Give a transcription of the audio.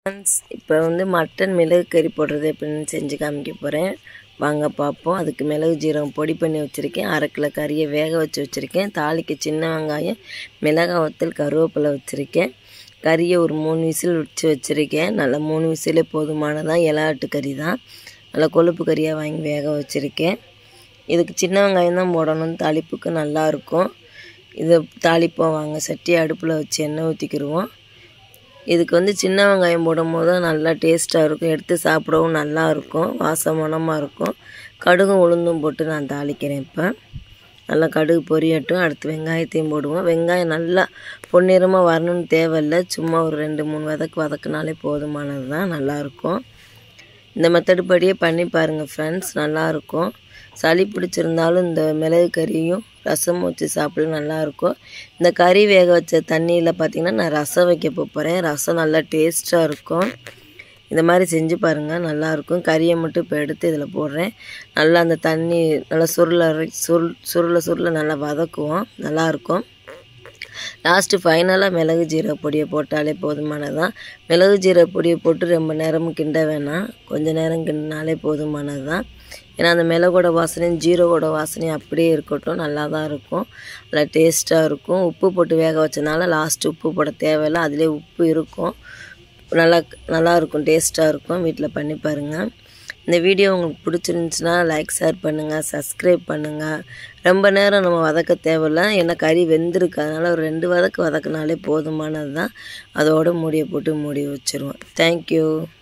friends இப்போ வந்து mutton மிளகு கறி போடுறது எப்படின்னு செஞ்சு காமிக்க போகிறேன் வாங்க பார்ப்போம் அதுக்கு மிளகு ஜீரகம் பொடி பண்ணி வச்சுருக்கேன் அரை கிலோ கறியை வேக வச்சு வச்சுருக்கேன் தாளிக்கு சின்ன வெங்காயம் மிளகாய் வத்தல் கருவேப்பிலை வச்சுருக்கேன் கறியை ஒரு மூணு விசில் வச்சு வச்சுருக்கேன் நல்லா மூணு விசிலே போதுமானதான் இலாட்டு கறி தான் நல்லா கொழுப்பு கறியாக வாங்கி வேக வச்சுருக்கேன் இதுக்கு சின்ன வெங்காயம் தான் போடணும் தாளிப்புக்கு நல்லாயிருக்கும் இதை தாளிப்போம் வாங்க சட்டி அடுப்பில் வச்சு எண்ணெய் ஊற்றிக்கிடுவோம் இதுக்கு வந்து சின்ன வெங்காயம் போடும் போது தான் நல்லா டேஸ்ட்டாக இருக்கும் எடுத்து சாப்பிடவும் நல்லா இருக்கும் வாசம் மணமாக இருக்கும் கடுகும் உளுந்தும் போட்டு நான் தாளிக்கிறேன் இப்போ நல்லா கடுகு பொரியட்டும் அடுத்து வெங்காயத்தையும் போடுவோம் வெங்காயம் நல்லா பொன்னிறமாக வரணும்னு தேவையில்லை சும்மா ஒரு ரெண்டு மூணு வதக்கு வதக்குனாலே போதுமானது தான் நல்லாயிருக்கும் இந்த மெத்தடு படியே பண்ணி பாருங்கள் ஃப்ரெண்ட்ஸ் நல்லாயிருக்கும் சளி பிடிச்சிருந்தாலும் இந்த மிளகு கறியும் ரசம் வச்சு சாப்பிட நல்லாயிருக்கும் இந்த கறி வேக வச்ச தண்ணியில் பார்த்திங்கன்னா நான் ரசம் வைக்க போகிறேன் ரசம் நல்லா டேஸ்ட்டாக இருக்கும் இந்த மாதிரி செஞ்சு பாருங்கள் நல்லாயிருக்கும் கறியை மட்டும் இப்போ எடுத்து இதில் போடுறேன் நல்லா அந்த தண்ணி நல்லா சுருள சுருள் சுருள சுருள நல்லா வதக்குவோம் நல்லாயிருக்கும் லாஸ்ட்டு ஃபைனலாக மிளகு ஜீரக பொடியை போட்டாலே போதுமானது தான் மிளகு ஜீரக பொடியை போட்டு ரொம்ப நேரமும் கிண்ட வேணாம் கொஞ்சம் நேரம் கிண்டினாலே போதுமானது தான் ஏன்னா அந்த மிளகோட வாசனையும் ஜீரகோட வாசனையும் அப்படியே இருக்கட்டும் நல்லா தான் இருக்கும் நல்லா டேஸ்ட்டாக இருக்கும் உப்பு போட்டு வேக வச்சனால லாஸ்ட்டு உப்பு போட தேவையில்லை அதிலே உப்பு இருக்கும் நல்லா நல்லா இருக்கும் டேஸ்ட்டாக இருக்கும் வீட்டில் பண்ணி பாருங்கள் இந்த வீடியோ உங்களுக்கு பிடிச்சிருந்துச்சுன்னா லைக் ஷேர் பண்ணுங்கள் சப்ஸ்கிரைப் பண்ணுங்கள் ரொம்ப நேரம் நம்ம வதக்க தேவையில்ல ஏன்னா கறி வெந்திருக்கு அதனால் ஒரு ரெண்டு வதக்கு வதக்கினாலே போதுமானது தான் அதோட மூடியை போட்டு மூடி வச்சுருவோம் தேங்க்யூ